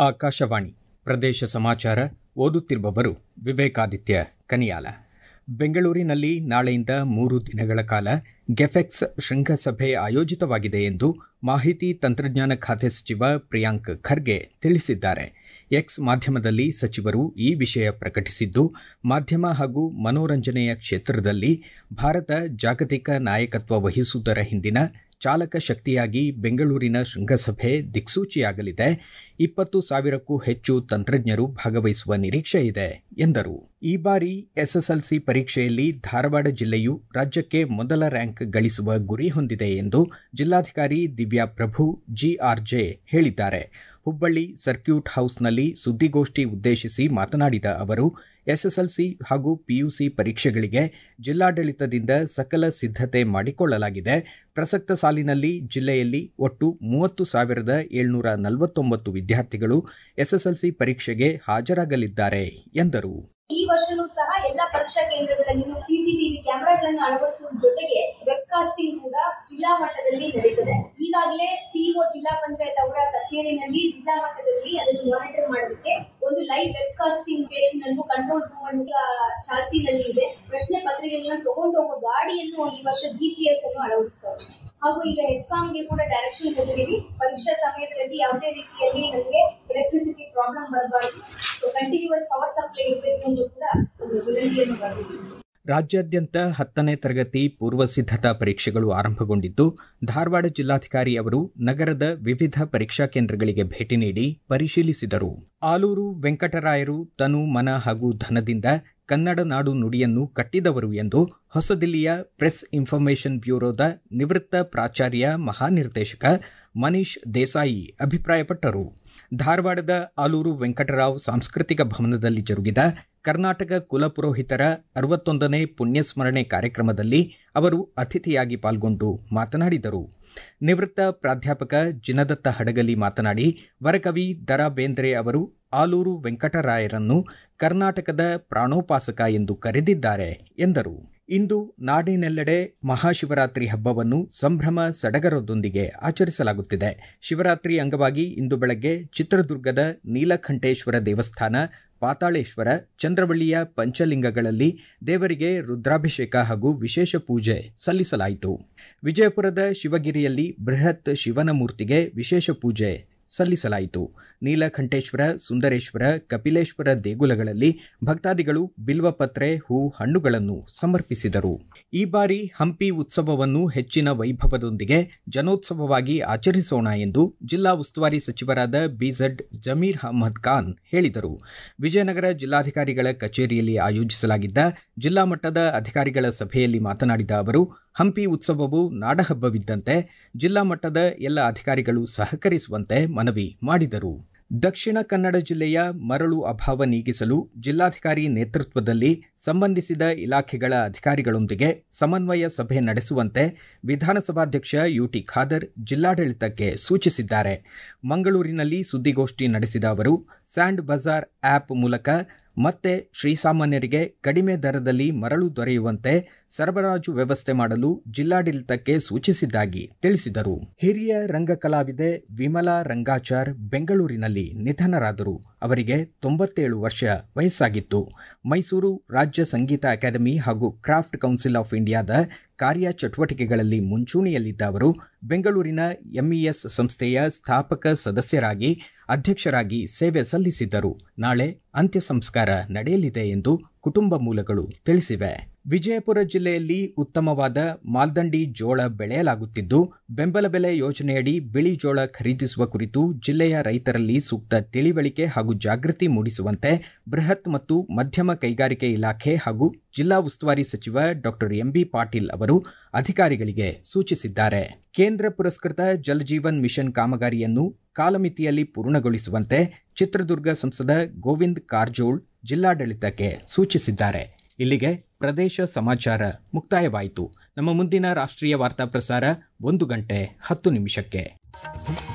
ಆಕಾಶವಾಣಿ ಪ್ರದೇಶ ಸಮಾಚಾರ ಓದುತ್ತಿರುವವರು ವಿವೇಕಾದಿತ್ಯ ಕನಿಯಾಲ ಬೆಂಗಳೂರಿನಲ್ಲಿ ನಾಳೆಯಿಂದ ಮೂರು ದಿನಗಳ ಕಾಲ ಗೆಫೆಕ್ಸ್ ಶೃಂಗಸಭೆ ಆಯೋಜಿತವಾಗಿದೆ ಎಂದು ಮಾಹಿತಿ ತಂತ್ರಜ್ಞಾನ ಖಾತೆ ಸಚಿವ ಪ್ರಿಯಾಂಕ್ ಖರ್ಗೆ ತಿಳಿಸಿದ್ದಾರೆ ಎಕ್ಸ್ ಮಾಧ್ಯಮದಲ್ಲಿ ಸಚಿವರು ಈ ವಿಷಯ ಪ್ರಕಟಿಸಿದ್ದು ಮಾಧ್ಯಮ ಹಾಗೂ ಮನೋರಂಜನೆಯ ಕ್ಷೇತ್ರದಲ್ಲಿ ಭಾರತ ಜಾಗತಿಕ ನಾಯಕತ್ವ ವಹಿಸುವುದರ ಹಿಂದಿನ ಚಾಲಕ ಶಕ್ತಿಯಾಗಿ ಬೆಂಗಳೂರಿನ ಶೃಂಗಸಭೆ ದಿಕ್ಸೂಚಿಯಾಗಲಿದೆ ಇಪ್ಪತ್ತು ಸಾವಿರಕ್ಕೂ ಹೆಚ್ಚು ತಂತ್ರಜ್ಞರು ಭಾಗವಹಿಸುವ ನಿರೀಕ್ಷೆ ಇದೆ ಎಂದರು ಈ ಬಾರಿ ಎಸ್ಎಸ್ಎಲ್ಸಿ ಪರೀಕ್ಷೆಯಲ್ಲಿ ಧಾರವಾಡ ಜಿಲ್ಲೆಯು ರಾಜ್ಯಕ್ಕೆ ಮೊದಲ ರ್ಯಾಂಕ್ ಗಳಿಸುವ ಗುರಿ ಹೊಂದಿದೆ ಎಂದು ಜಿಲ್ಲಾಧಿಕಾರಿ ದಿವ್ಯಾ ಪ್ರಭು ಜಿಆರ್ಜೆ ಹೇಳಿದ್ದಾರೆ ಹುಬ್ಬಳ್ಳಿ ಸರ್ಕ್ಯೂಟ್ ಹೌಸ್ನಲ್ಲಿ ಸುದ್ದಿಗೋಷ್ಠಿ ಉದ್ದೇಶಿಸಿ ಮಾತನಾಡಿದ ಅವರು ಎಸ್ಎಸ್ಎಲ್ಸಿ ಹಾಗೂ ಪಿಯುಸಿ ಪರೀಕ್ಷೆಗಳಿಗೆ ಜಿಲ್ಲಾಡಳಿತದಿಂದ ಸಕಲ ಸಿದ್ಧತೆ ಮಾಡಿಕೊಳ್ಳಲಾಗಿದೆ ಪ್ರಸಕ್ತ ಸಾಲಿನಲ್ಲಿ ಜಿಲ್ಲೆಯಲ್ಲಿ ಒಟ್ಟು ಮೂವತ್ತು ಸಾವಿರದ ಏಳ್ನೂರ ನಲವತ್ತೊಂಬತ್ತು ವಿದ್ಯಾರ್ಥಿಗಳು ಎಸ್ಎಸ್ಎಲ್ಸಿ ಪರೀಕ್ಷೆಗೆ ಹಾಜರಾಗಲಿದ್ದಾರೆ ಎಂದರು ಈ ವರ್ಷನೂ ಸಹ ಎಲ್ಲಾ ಪರೀಕ್ಷಾ ಕೇಂದ್ರಗಳಲ್ಲಿ ಸಿಸಿಟಿವಿ ಕ್ಯಾಮೆರಾಗಳನ್ನು ಅಳವಡಿಸುವ ಜೊತೆಗೆ ವೆಬ್ ಕಾಸ್ಟಿಂಗ್ ಕೂಡ ಜಿಲ್ಲಾ ಮಟ್ಟದಲ್ಲಿ ನಡೀತದೆ ಈಗಾಗಲೇ ಸಿಇಒ ಜಿಲ್ಲಾ ಪಂಚಾಯತ್ ಅವರ ಕಚೇರಿನಲ್ಲಿ ಜಿಲ್ಲಾ ಮಟ್ಟದಲ್ಲಿ ಅದನ್ನು ಮಾನಿಟರ್ ಮಾಡೋದಕ್ಕೆ ಒಂದು ಲೈವ್ ವೆಬ್ ಕಾಸ್ಟಿಂಗ್ ಸ್ಟೇಷನ್ ಅನ್ನು ಕಂಟ್ರೋಲ್ ರೂಮ್ ಅನ್ನು ಚಾಲ್ತಿನಲ್ಲಿ ಇದೆ ಪ್ರಶ್ನೆ ಪತ್ರಿಕೆಗಳನ್ನು ತಗೊಂಡು ಹೋಗೋ ಗಾಡಿಯನ್ನು ಈ ವರ್ಷ ಜಿಪಿಎಸ್ ಅನ್ನು ಅಳವಡಿಸ್ತಾರೆ ಹಾಗೂ ಈಗ ಹೆಸ್ಕಾಂಗೆ ಕೂಡ ಡೈರೆಕ್ಷನ್ ಕೊಟ್ಟಿದ್ದೀವಿ ಪರೀಕ್ಷಾ ಸಮಯದಲ್ಲಿ ಯಾವುದೇ ರೀತಿಯಲ್ಲಿ ನಮಗೆ ಎಲೆಕ್ಟ್ರಿಸಿಟಿ ಪ್ರಾಬ್ಲಮ್ ಬರಬಾರದು ಕಂಟಿನ್ಯೂಸ್ ಪವರ್ ಸಪ್ಲೈ ಇರಬೇಕು ಅಂತ ಕೂಡ ಒಂದು ವಿನಂತಿಯನ್ನು ಬರೆದಿದ್ದೀವಿ ರಾಜ್ಯಾದ್ಯಂತ ಹತ್ತನೇ ತರಗತಿ ಪೂರ್ವ ಸಿದ್ಧತಾ ಪರೀಕ್ಷೆಗಳು ಆರಂಭಗೊಂಡಿದ್ದು ಧಾರವಾಡ ಜಿಲ್ಲಾಧಿಕಾರಿ ಅವರು ನಗರದ ವಿವಿಧ ಪರೀಕ್ಷಾ ಕೇಂದ್ರಗಳಿಗೆ ಭೇಟಿ ನೀಡಿ ಪರಿಶೀಲಿಸಿದರು ಆಲೂರು ವೆಂಕಟರಾಯರು ತನು ಮನ ಹಾಗೂ ಧನದಿಂದ ಕನ್ನಡ ನಾಡು ನುಡಿಯನ್ನು ಕಟ್ಟಿದವರು ಎಂದು ಹೊಸದಿಲ್ಲಿಯ ಪ್ರೆಸ್ ಇನ್ಫಾರ್ಮೇಷನ್ ಬ್ಯೂರೋದ ನಿವೃತ್ತ ಪ್ರಾಚಾರ್ಯ ಮಹಾನಿರ್ದೇಶಕ ಮನೀಶ್ ದೇಸಾಯಿ ಅಭಿಪ್ರಾಯಪಟ್ಟರು ಧಾರವಾಡದ ಆಲೂರು ವೆಂಕಟರಾವ್ ಸಾಂಸ್ಕೃತಿಕ ಭವನದಲ್ಲಿ ಜರುಗಿದ ಕರ್ನಾಟಕ ಕುಲಪುರೋಹಿತರ ಅರವತ್ತೊಂದನೇ ಪುಣ್ಯಸ್ಮರಣೆ ಕಾರ್ಯಕ್ರಮದಲ್ಲಿ ಅವರು ಅತಿಥಿಯಾಗಿ ಪಾಲ್ಗೊಂಡು ಮಾತನಾಡಿದರು ನಿವೃತ್ತ ಪ್ರಾಧ್ಯಾಪಕ ಜಿನದತ್ತ ಹಡಗಲಿ ಮಾತನಾಡಿ ವರಕವಿ ದರಾ ಬೇಂದ್ರೆ ಅವರು ಆಲೂರು ವೆಂಕಟರಾಯರನ್ನು ಕರ್ನಾಟಕದ ಪ್ರಾಣೋಪಾಸಕ ಎಂದು ಕರೆದಿದ್ದಾರೆ ಎಂದರು ಇಂದು ನಾಡಿನೆಲ್ಲೆಡೆ ಮಹಾಶಿವರಾತ್ರಿ ಹಬ್ಬವನ್ನು ಸಂಭ್ರಮ ಸಡಗರದೊಂದಿಗೆ ಆಚರಿಸಲಾಗುತ್ತಿದೆ ಶಿವರಾತ್ರಿ ಅಂಗವಾಗಿ ಇಂದು ಬೆಳಗ್ಗೆ ಚಿತ್ರದುರ್ಗದ ನೀಲಕಂಠೇಶ್ವರ ದೇವಸ್ಥಾನ ಪಾತಾಳೇಶ್ವರ ಚಂದ್ರವಳ್ಳಿಯ ಪಂಚಲಿಂಗಗಳಲ್ಲಿ ದೇವರಿಗೆ ರುದ್ರಾಭಿಷೇಕ ಹಾಗೂ ವಿಶೇಷ ಪೂಜೆ ಸಲ್ಲಿಸಲಾಯಿತು ವಿಜಯಪುರದ ಶಿವಗಿರಿಯಲ್ಲಿ ಬೃಹತ್ ಶಿವನ ಮೂರ್ತಿಗೆ ವಿಶೇಷ ಪೂಜೆ ಸಲ್ಲಿಸಲಾಯಿತು ನೀಲಕಂಠೇಶ್ವರ ಸುಂದರೇಶ್ವರ ಕಪಿಲೇಶ್ವರ ದೇಗುಲಗಳಲ್ಲಿ ಭಕ್ತಾದಿಗಳು ಬಿಲ್ವಪತ್ರೆ ಹೂ ಹಣ್ಣುಗಳನ್ನು ಸಮರ್ಪಿಸಿದರು ಈ ಬಾರಿ ಹಂಪಿ ಉತ್ಸವವನ್ನು ಹೆಚ್ಚಿನ ವೈಭವದೊಂದಿಗೆ ಜನೋತ್ಸವವಾಗಿ ಆಚರಿಸೋಣ ಎಂದು ಜಿಲ್ಲಾ ಉಸ್ತುವಾರಿ ಸಚಿವರಾದ ಬಿಝಡ್ ಜಮೀರ್ ಅಹಮದ್ ಖಾನ್ ಹೇಳಿದರು ವಿಜಯನಗರ ಜಿಲ್ಲಾಧಿಕಾರಿಗಳ ಕಚೇರಿಯಲ್ಲಿ ಆಯೋಜಿಸಲಾಗಿದ್ದ ಜಿಲ್ಲಾ ಮಟ್ಟದ ಅಧಿಕಾರಿಗಳ ಸಭೆಯಲ್ಲಿ ಮಾತನಾಡಿದ ಅವರು ಹಂಪಿ ಉತ್ಸವವು ನಾಡಹಬ್ಬವಿದ್ದಂತೆ ಜಿಲ್ಲಾ ಮಟ್ಟದ ಎಲ್ಲ ಅಧಿಕಾರಿಗಳು ಸಹಕರಿಸುವಂತೆ ಮನವಿ ಮಾಡಿದರು ದಕ್ಷಿಣ ಕನ್ನಡ ಜಿಲ್ಲೆಯ ಮರಳು ಅಭಾವ ನೀಗಿಸಲು ಜಿಲ್ಲಾಧಿಕಾರಿ ನೇತೃತ್ವದಲ್ಲಿ ಸಂಬಂಧಿಸಿದ ಇಲಾಖೆಗಳ ಅಧಿಕಾರಿಗಳೊಂದಿಗೆ ಸಮನ್ವಯ ಸಭೆ ನಡೆಸುವಂತೆ ವಿಧಾನಸಭಾಧ್ಯಕ್ಷ ಯುಟಿ ಖಾದರ್ ಜಿಲ್ಲಾಡಳಿತಕ್ಕೆ ಸೂಚಿಸಿದ್ದಾರೆ ಮಂಗಳೂರಿನಲ್ಲಿ ಸುದ್ದಿಗೋಷ್ಠಿ ನಡೆಸಿದ ಅವರು ಸ್ಯಾಂಡ್ ಬಜಾರ್ ಆಪ್ ಮೂಲಕ ಮತ್ತೆ ಶ್ರೀಸಾಮಾನ್ಯರಿಗೆ ಕಡಿಮೆ ದರದಲ್ಲಿ ಮರಳು ದೊರೆಯುವಂತೆ ಸರಬರಾಜು ವ್ಯವಸ್ಥೆ ಮಾಡಲು ಜಿಲ್ಲಾಡಳಿತಕ್ಕೆ ಸೂಚಿಸಿದ್ದಾಗಿ ತಿಳಿಸಿದರು ಹಿರಿಯ ರಂಗ ಕಲಾವಿದೆ ವಿಮಲಾ ರಂಗಾಚಾರ್ ಬೆಂಗಳೂರಿನಲ್ಲಿ ನಿಧನರಾದರು ಅವರಿಗೆ ತೊಂಬತ್ತೇಳು ವರ್ಷ ವಯಸ್ಸಾಗಿತ್ತು ಮೈಸೂರು ರಾಜ್ಯ ಸಂಗೀತ ಅಕಾಡೆಮಿ ಹಾಗೂ ಕ್ರಾಫ್ಟ್ ಕೌನ್ಸಿಲ್ ಆಫ್ ಇಂಡಿಯಾದ ಕಾರ್ಯ ಚಟುವಟಿಕೆಗಳಲ್ಲಿ ಮುಂಚೂಣಿಯಲ್ಲಿದ್ದ ಅವರು ಬೆಂಗಳೂರಿನ ಎಂಇಎಸ್ ಸಂಸ್ಥೆಯ ಸ್ಥಾಪಕ ಸದಸ್ಯರಾಗಿ ಅಧ್ಯಕ್ಷರಾಗಿ ಸೇವೆ ಸಲ್ಲಿಸಿದ್ದರು ನಾಳೆ ಅಂತ್ಯ ಸಂಸ್ಕಾರ ನಡೆಯಲಿದೆ ಎಂದು ಕುಟುಂಬ ಮೂಲಗಳು ತಿಳಿಸಿವೆ ವಿಜಯಪುರ ಜಿಲ್ಲೆಯಲ್ಲಿ ಉತ್ತಮವಾದ ಮಾಲ್ದಂಡಿ ಜೋಳ ಬೆಳೆಯಲಾಗುತ್ತಿದ್ದು ಬೆಂಬಲ ಬೆಲೆ ಯೋಜನೆಯಡಿ ಬಿಳಿ ಜೋಳ ಖರೀದಿಸುವ ಕುರಿತು ಜಿಲ್ಲೆಯ ರೈತರಲ್ಲಿ ಸೂಕ್ತ ತಿಳಿವಳಿಕೆ ಹಾಗೂ ಜಾಗೃತಿ ಮೂಡಿಸುವಂತೆ ಬೃಹತ್ ಮತ್ತು ಮಧ್ಯಮ ಕೈಗಾರಿಕೆ ಇಲಾಖೆ ಹಾಗೂ ಜಿಲ್ಲಾ ಉಸ್ತುವಾರಿ ಸಚಿವ ಡಾ ಎಂಬಿ ಪಾಟೀಲ್ ಅವರು ಅಧಿಕಾರಿಗಳಿಗೆ ಸೂಚಿಸಿದ್ದಾರೆ ಕೇಂದ್ರ ಪುರಸ್ಕೃತ ಜಲಜೀವನ್ ಮಿಷನ್ ಕಾಮಗಾರಿಯನ್ನು ಕಾಲಮಿತಿಯಲ್ಲಿ ಪೂರ್ಣಗೊಳಿಸುವಂತೆ ಚಿತ್ರದುರ್ಗ ಸಂಸದ ಗೋವಿಂದ್ ಕಾರಜೋಳ್ ಜಿಲ್ಲಾಡಳಿತಕ್ಕೆ ಸೂಚಿಸಿದ್ದಾರೆ ಇಲ್ಲಿಗೆ ಪ್ರದೇಶ ಸಮಾಚಾರ ಮುಕ್ತಾಯವಾಯಿತು ನಮ್ಮ ಮುಂದಿನ ರಾಷ್ಟ್ರೀಯ ವಾರ್ತಾ ಪ್ರಸಾರ ಒಂದು ಗಂಟೆ ಹತ್ತು ನಿಮಿಷಕ್ಕೆ